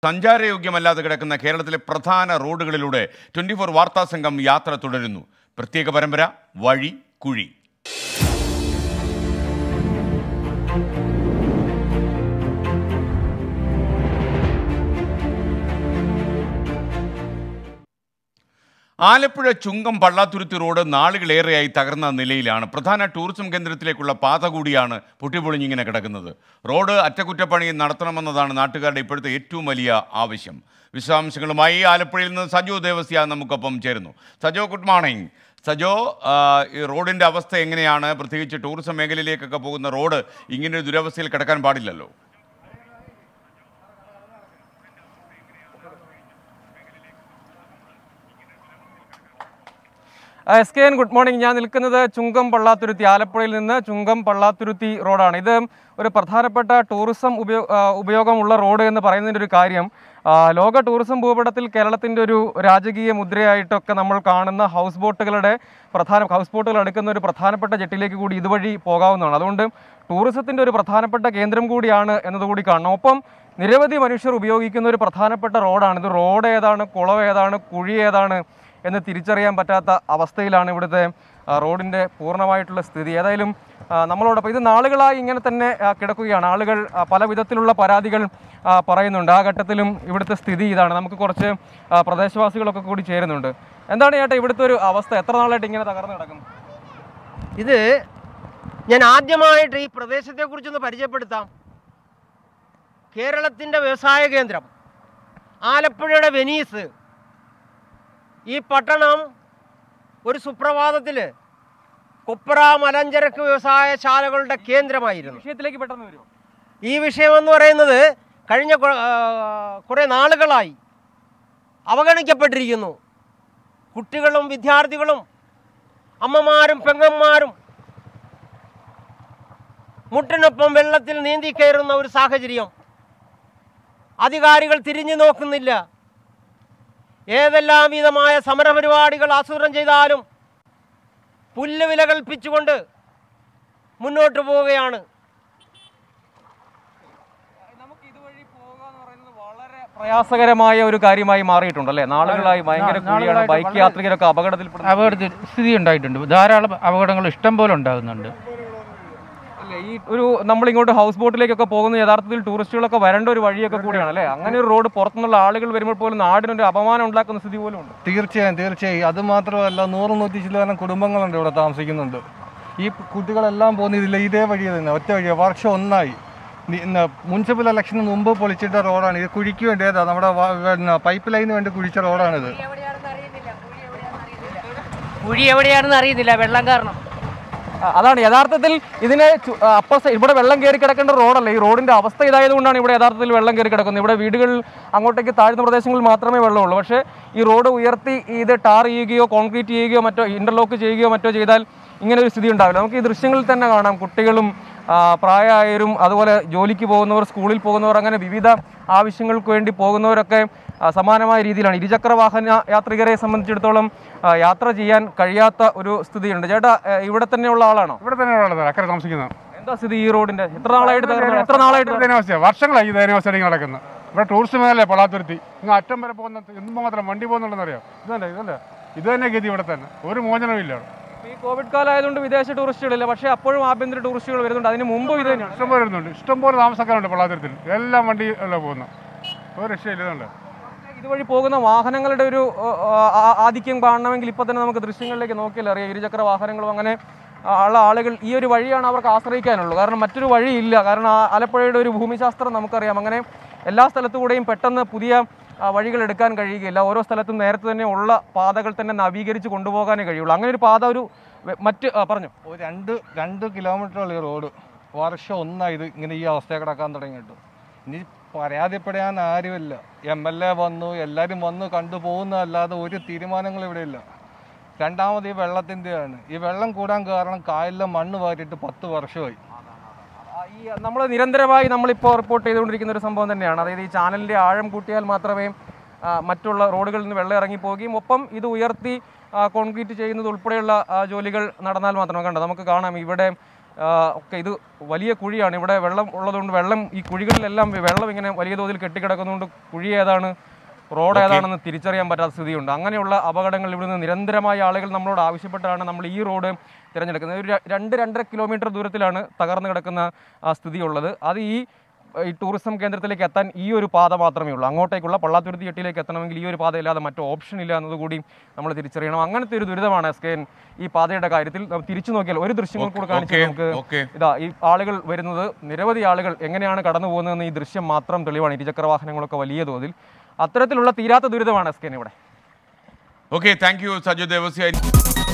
സഞ്ചാരയോഗ്യമല്ലാതെ കിടക്കുന്ന കേരളത്തിലെ പ്രധാന റോഡുകളിലൂടെ ട്വന്റി ഫോർ വാർത്താ സംഘം യാത്ര തുടരുന്നു പ്രത്യേക പരമ്പര വഴി കുഴി ആലപ്പുഴ ചുങ്കം പള്ളാത്തുരുത്തി റോഡ് നാളുകളേറെയായി തകർന്ന നിലയിലാണ് പ്രധാന ടൂറിസം കേന്ദ്രത്തിലേക്കുള്ള പാത കൂടിയാണ് പൊട്ടിപ്പൊളിഞ്ഞിങ്ങനെ കിടക്കുന്നത് റോഡ് അറ്റകുറ്റപ്പണി നടത്തണമെന്നതാണ് നാട്ടുകാരുടെ ഇപ്പോഴത്തെ ഏറ്റവും വലിയ ആവശ്യം വിശദാംശങ്ങളുമായി ആലപ്പുഴയിൽ നിന്ന് സജോ ദേവസ്യ നമുക്കൊപ്പം ചേരുന്നു സജോ ഗുഡ് മോർണിംഗ് സജോ ആ, ഈ റോഡിൻ്റെ അവസ്ഥ എങ്ങനെയാണ് പ്രത്യേകിച്ച് ടൂറിസം മേഖലയിലേക്കൊക്കെ പോകുന്ന റോഡ് ഇങ്ങനെ ഒരു ദുരവസ്ഥയിൽ കിടക്കാൻ പാടില്ലല്ലോ S K N good morning ഞാൻ നിൽക്കുന്നത് ചുങ്കം പള്ളാത്തുരുത്തി ആലപ്പുഴയിൽ നിന്ന് ചുങ്കം പള്ളാത്തുരുത്തി റോഡാണ് ഇത് ഒരു പ്രധാനപ്പെട്ട ടൂറിസം ഉപയോ ആ, ഉപയോഗമുള്ള റോഡ് എന്ന് പറയുന്നതിൻ്റെ ഒരു കാര്യം ആ, ലോക ടൂറിസം ഭൂപടത്തിൽ കേരളത്തിൻ്റെ ഒരു രാജകീയ മുദ്രയായിട്ടൊക്കെ നമ്മൾ കാണുന്ന ഹൗസ് ബോട്ടുകളുടെ പ്രധാന ഹൗസ് ബോട്ടുകൾ എടുക്കുന്ന ഒരു പ്രധാനപ്പെട്ട ജെട്ടിലേക്ക് കൂടി ഇതുവഴി പോകാവുന്നതാണ് അതുകൊണ്ട് ടൂറിസത്തിൻ്റെ ഒരു പ്രധാനപ്പെട്ട കേന്ദ്രം കൂടിയാണ് എന്നതുകൂടി കാണണം ഒപ്പം നിരവധി മനുഷ്യർ ഉപയോഗിക്കുന്ന ഒരു പ്രധാനപ്പെട്ട റോഡാണ് ഇത് റോഡ് ഏതാണ് കുളം ഏതാണ് കുഴി ഏതാണ് എന്ന് തിരിച്ചറിയാൻ പറ്റാത്ത അവസ്ഥയിലാണ് ഇവിടുത്തെ ആ, റോഡിൻ്റെ പൂർണ്ണമായിട്ടുള്ള സ്ഥിതി ഏതായാലും ആ, നമ്മളോടൊപ്പം ഇത് നാളുകളായി ഇങ്ങനെ തന്നെ ആ, കിടക്കുകയാണ് ആളുകൾ ആ, പല വിധത്തിലുള്ള പരാതികൾ ആ, പറയുന്നുണ്ട് ആ ഘട്ടത്തിലും ഇവിടുത്തെ സ്ഥിതി ഇതാണ് നമുക്ക് കുറച്ച് ആ, പ്രദേശവാസികളൊക്കെ കൂടി ചേരുന്നുണ്ട് എന്താണ് ചേട്ടാ ഇവിടുത്തെ ഒരു അവസ്ഥ എത്ര നാളായിട്ട് ഇങ്ങനെ തകർന്നു കിടക്കും ഇത് ഞാൻ ആദ്യമായിട്ട് ഈ പ്രദേശത്തെക്കുറിച്ചൊന്ന് പരിചയപ്പെടുത്താം കേരളത്തിൻ്റെ വ്യവസായ കേന്ദ്രം ആലപ്പുഴയുടെ വെനീസ് ഈ പട്ടണം ഒരു സുപ്രഭാതത്തിൽ കൊപ്ര മലഞ്ചരക്ക് വ്യവസായശാലകളുടെ കേന്ദ്രമായിരുന്നു വിഷയത്തിലേക്ക് പെട്ടെന്ന് വരുമോ ഈ വിഷയമെന്ന് പറയുന്നത് കഴിഞ്ഞ കൊ- ആ, കുറേ നാളുകളായി അവഗണിക്കപ്പെട്ടിരിക്കുന്നു കുട്ടികളും വിദ്യാർത്ഥികളും അമ്മമാരും പെങ്ങന്മാരും മുട്ടിനൊപ്പം വെള്ളത്തിൽ നീന്തി കയറുന്ന ഒരു സാഹചര്യം അധികാരികൾ തിരിഞ്ഞു നോക്കുന്നില്ല ഏതെല്ലാം വിധമായ സമരപരിപാടികൾ ആസൂത്രണം ചെയ്താലും പുല്ലുവില കൽപ്പിച്ചുകൊണ്ട് മുന്നോട്ട് പോവുകയാണ് നമുക്ക് ഇതുവഴി പോകാന്ന് പറയുന്നത് വളരെ പ്രയാസകരമായ ഒരു കാര്യമായി മാറിയിട്ടുണ്ട് അല്ലേ നാളുകളായി ഭയങ്കര കൂടിയാണ് നാളുകളായിട്ട് ബൈക്ക് വളരെ- യാത്രികരൊക്കെ അപകടത്തിൽപ്പെടുന്നു അപകടത്തിൽ സ്ഥിതി ഉണ്ടായിട്ടുണ്ട് ധാരാളം അപകടങ്ങൾ ഇഷ്ടം പോലെ ഉണ്ടാകുന്നുണ്ട് അല്ലേ, ഈ ഒരു നമ്മൾ ഇങ്ങോട്ട് ഹൗസ് ബോട്ടിലേക്കൊക്കെ പോകുന്ന യഥാർത്ഥത്തിൽ ടൂറിസ്റ്റുകളൊക്കെ വരേണ്ട ഒരു വഴിയൊക്കെ കൂടിയാണ് അല്ലേ അങ്ങനെ ഒരു റോഡ് പുറത്തുനിന്നുള്ള ആളുകൾ വരുമ്പോൾ പോലും നാടിനൊരു അപമാനം ഉണ്ടാക്കുന്ന സ്ഥിതി പോലും ഉണ്ട് തീർച്ചയായും തീർച്ചയായും അത് മാത്രമല്ല നൂറ് നൂറ്റി ചില്ലാനം കുടുംബങ്ങളുണ്ട് ഇവിടെ താമസിക്കുന്നുണ്ട് ഈ കുട്ടികളെല്ലാം പോകുന്ന ഇതില്ല ഇതേ വഴി തന്നെ ഒറ്റ വഴി വർഷം ഒന്നായി നി- ഇന്ന് മുനിസിപ്പൽ ഇലക്ഷന് മുമ്പ് പൊളിച്ചിട്ട റോഡാണ് ഇത് കുഴിക്ക് വേണ്ടി ഏതാ നമ്മുടെ വ- പിന്നെ പൈപ്പ് ലൈന് വേണ്ടി കുഴിച്ച റോഡാണിത് കുഴി എവിടെയാണെന്ന് അറിയുന്നില്ല വെള്ളം കാരണം ആ, അതാണ് യഥാർത്ഥത്തിൽ ഇതിനെ ചു- ആ, അപ്പ സൈ- ഇവിടെ വെള്ളം കയറി കിടക്കേണ്ട റോഡല്ല ഈ റോഡിന്റെ അവസ്ഥ ഇതായതുകൊണ്ടാണ് ഇവിടെ യഥാർത്ഥത്തിൽ വെള്ളം കയറി കിടക്കുന്നത് ഇവിടെ വീടുകളിൽ അങ്ങോട്ടേക്ക് താഴ്ന്ന പ്രദേശങ്ങളിൽ മാത്രമേ വെള്ളമുള്ളൂ പക്ഷേ ഈ റോഡ് ഉയർത്തി ഇത് ടാർ ചെയ്യുകയോ കോൺക്രീറ്റ് ചെയ്യുകയോ മറ്റോ ഇന്റർലോക്ക് ചെയ്യുകയോ മറ്റോ ചെയ്താൽ ഇങ്ങനെ ഒരു സ്ഥിതി ഉണ്ടാവില്ല നമുക്ക് ഈ ദൃശ്യങ്ങളിൽ തന്നെ കാണാം കുട്ടികളും ആ, പ്രായമായവരും അതുപോലെ ജോലിക്ക് പോകുന്നവർ സ്കൂളിൽ പോകുന്നവർ അങ്ങനെ വിവിധ ആവശ്യങ്ങൾക്ക് വേണ്ടി പോകുന്നവരൊക്കെ ആ, സമാനമായ രീതിയിലാണ് ഇരുചക്ര വാഹന യാത്രികരെ സംബന്ധിച്ചിടത്തോളം ആ, യാത്ര ചെയ്യാൻ കഴിയാത്ത ഒരു സ്ഥിതിയുണ്ട് ചേട്ടാ ആ, ഇവിടെ തന്നെയുള്ള ആളാണോ ഇവിടെ തന്നെ ഉള്ളത് അക്കരെ താമസിക്കുന്നത് എന്താ സ്ഥിതി ഈ റോഡിന്റെ എത്ര നാളായിട്ട് തകർന്നു? എത്ര നാളായിട്ട് തകർന്നു? ദയനാവസ്ഥ വർഷങ്ങളായി ഈ ദയനാവസ്ഥ നടക്കുന്നത് ഇവിടെ ടൂറിസ്റ്റ് മേഖല പളാത്തുരുത്തി ഇങ്ങ് അറ്റം വരെ പോകുന്ന എന്തുമാത്രം വണ്ടി പോകുന്നുണ്ടെന്ന് അറിയാം ഇതല്ലേ ഇതല്ലേ ഇത് തന്നെ ഗതി ഇവിടെ തന്നെ ഒരു മോചനവും ഇല്ല ഇവിടെ ഈ കോവിഡ് കാലമായതുകൊണ്ട് വിദേശ ടൂറിസ്റ്റുകളില്ല പക്ഷേ അപ്പോഴും ആഭ്യന്തര ടൂറിസ്റ്റുകൾ വരുന്നുണ്ട് അതിന് മുമ്പ് ഇത് തന്നെയാണ് ഇഷ്ടംപോലെ വരുന്നുണ്ട് ഇഷ്ടംപോലെ താമസക്കാരുണ്ട് പളാത്തുരത്തിൽ എല്ലാം വണ്ടി അല്ല പോകുന്നത് ഒരു രക്ഷയില്ല ഇതുണ്ട് ഇതുവഴി പോകുന്ന വാഹനങ്ങളുടെ ഒരു ആ, ആ, ആധിക്യം കാണണമെങ്കിൽ ഇപ്പൊ തന്നെ നമുക്ക് ദൃശ്യങ്ങളിലേക്ക് നോക്കിയാൽ അറിയാം ഇരുചക്ര വാഹനങ്ങളും അങ്ങനെ ആ, ഉള്ള ആളുകൾ ഈ ഒരു വഴിയാണ് അവർക്ക് ആശ്രയിക്കാനുള്ളൂ കാരണം മറ്റൊരു വഴിയില്ല കാരണം ആ ആലപ്പുഴയുടെ ഒരു ഭൂമിശാസ്ത്രം നമുക്കറിയാം അങ്ങനെ എല്ലാ സ്ഥലത്തുകൂടെയും പെട്ടെന്ന് പുതിയ ആ, വഴികൾ എടുക്കാൻ കഴിയുകയില്ല ഓരോ സ്ഥലത്തും നേരത്തെ തന്നെ ഉള്ള പാതകൾ തന്നെ നവീകരിച്ച് കൊണ്ടുപോകാനേ കഴിയുള്ളൂ അങ്ങനെ ഒരു പാത ഒരു വെ- മറ്റ് ആ, പറഞ്ഞു ഒരു രണ്ട് രണ്ട് കിലോമീറ്ററുള്ള ഈ റോഡ് വർഷം ഒന്നായി ഇത് ഇങ്ങനെ ഈ അവസ്ഥ കിടക്കാൻ തുടങ്ങിയിട്ട് ഇനി പരാതിപ്പെടാൻ ആരുമില്ല എം എൽ എ വന്നു എല്ലാവരും വന്നു കണ്ടു പോകുന്നതല്ലാതെ ഒരു തീരുമാനങ്ങൾ ഇവിടെ ഇല്ല രണ്ടാമത് ഈ വെള്ളത്തിൻ്റെയാണ് ഈ വെള്ളം കൂടാൻ കാരണം കായലിലെ മണ്ണ് വാരിയിട്ട് പത്ത് വർഷമായി ആ, ഈ നമ്മൾ നിരന്തരമായി നമ്മളിപ്പോൾ റിപ്പോർട്ട് ചെയ്തുകൊണ്ടിരിക്കുന്ന ഒരു സംഭവം തന്നെയാണ് അതായത് ഈ ചാനലിൻ്റെ ആഴം കൂട്ടിയാൽ മാത്രമേ ആ, മറ്റുള്ള റോഡുകളിൽ നിന്ന് വെള്ളം ഇറങ്ങി പോവുകയും ഒപ്പം ഇത് ഉയർത്തി ആ, കോൺക്രീറ്റ് ചെയ്യുന്നത് ഉൾപ്പെടെയുള്ള ആ, ജോലികൾ നടന്നാൽ മാത്രമേ കണ്ടോ നമുക്ക് കാണാം ഇവിടെ ആ, ഒക്കെ ഇത് വലിയ കുഴിയാണ് ഇവിടെ വെള്ളം ഉള്ളതുകൊണ്ട് വെള്ളം ഈ കുഴികളിലെല്ലാം വെള്ളം ഇങ്ങനെ വലിയ തോതിൽ കെട്ടിക്കിടക്കുന്നതുകൊണ്ട് കുഴി ഏതാണ് റോഡ് ഏതാണെന്ന് തിരിച്ചറിയാൻ പറ്റാത്ത സ്ഥിതിയുണ്ട് അങ്ങനെയുള്ള അപകടങ്ങൾ ഇവിടുന്ന് നിരന്തരമായ ആളുകൾ നമ്മളോട് ആവശ്യപ്പെട്ടാണ് നമ്മൾ ഈ റോഡ് തിരഞ്ഞെടുക്കുന്നത് ഒരു ര- രണ്ട് രണ്ടര കിലോമീറ്റർ ദൂരത്തിലാണ് തകർന്നു കിടക്കുന്ന ആ സ്ഥിതിയുള്ളത് അത് ഈ ഈ ടൂറിസം കേന്ദ്രത്തിലേക്ക് എത്താൻ ഈ ഒരു പാത മാത്രമേ ഉള്ളൂ അങ്ങോട്ടേക്കുള്ള പള്ളാത്തുരുത്തി എട്ടിലേക്ക് എത്തണമെങ്കിൽ ഈ ഒരു പാതയില്ലാതെ മറ്റു ഓപ്ഷൻ ഇല്ല എന്നതുകൂടി നമ്മൾ തിരിച്ചറിയണം അങ്ങനത്തെ ഒരു ദുരിതമാണ് എസ് കെ എൻ ഈ പാതയുടെ കാര്യത്തിൽ നമ്മൾ തിരിച്ചു നോക്കിയാൽ ഒരു ദൃശ്യങ്ങൾ കൂടെ കാണിച്ചാൽ ഓക്കെ നമുക്ക് ഓക്കെ ഇതാ ഈ ആളുകൾ വരുന്നത് നിരവധി ആളുകൾ എങ്ങനെയാണ് കടന്നു പോകുന്നതെന്ന് ഈ ദൃശ്യം മാത്രം തെളിവാണ് ഇരുചക്ര വാഹനങ്ങളൊക്കെ വലിയ തോതിൽ അത്തരത്തിലുള്ള തീരാത്ത ദുരിതമാണ് എസ് കെ ഇവിടെ okay thank you Saju Devasya